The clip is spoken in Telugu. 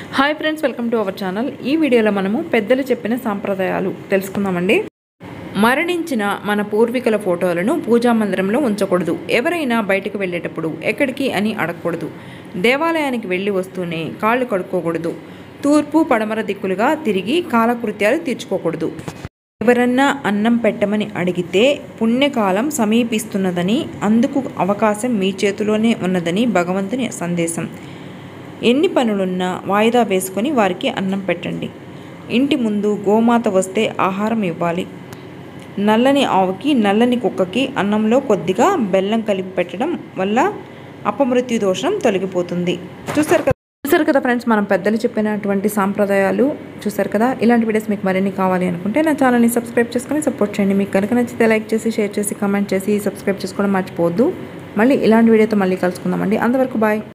hi friends welcome to our channel ఈ వీడియోలో మనము పెద్దలు చెప్పిన సాంప్రదాయాలు తెలుసుకుందామండి మరణించిన మన పూర్వీకుల ఫోటోలను పూజా మందిరంలో ఉంచకూడదు ఎవరైనా బయటకు వెళ్ళేటప్పుడు ఎక్కడికి అని అడగకూడదు దేవాలయానికి వెళ్ళి వస్తూనే కాళ్ళు కడుక్కోకూడదు తూర్పు పడమర దిక్కులుగా తిరిగి కాలకృత్యాలు తీర్చుకోకూడదు ఎవరన్నా అన్నం పెట్టమని అడిగితే పుణ్యకాలం సమీపిస్తున్నదని అందుకు అవకాశం మీ చేతిలోనే ఉన్నదని భగవంతుని సందేశం ఎన్ని పనులున్నా వాయిదా వేసుకొని వారికి అన్నం పెట్టండి ఇంటి ముందు గోమాత వస్తే ఆహారం ఇవ్వాలి నల్లని ఆవుకి నల్లని కుక్కకి అన్నంలో కొద్దిగా బెల్లం కలిపి పెట్టడం వల్ల అపమృత్యు దోషం తొలగిపోతుంది చూసారు కదా చూసారు కదా ఫ్రెండ్స్ మనం పెద్దలు చెప్పినటువంటి సాంప్రదాయాలు చూసారు కదా ఇలాంటి వీడియోస్ మీకు మరిన్ని కావాలి అనుకుంటే నా ఛానల్ని సబ్స్క్రైబ్ చేసుకొని సపోర్ట్ చేయండి మీకు కనుక నచ్చితే లైక్ చేసి షేర్ చేసి కామెంట్ చేసి సబ్స్క్రైబ్ చేసుకోవడం మర్చిపోవద్దు మళ్ళీ ఇలాంటి వీడియోతో మళ్ళీ కలుసుకుందామండి అంతవరకు బాయ్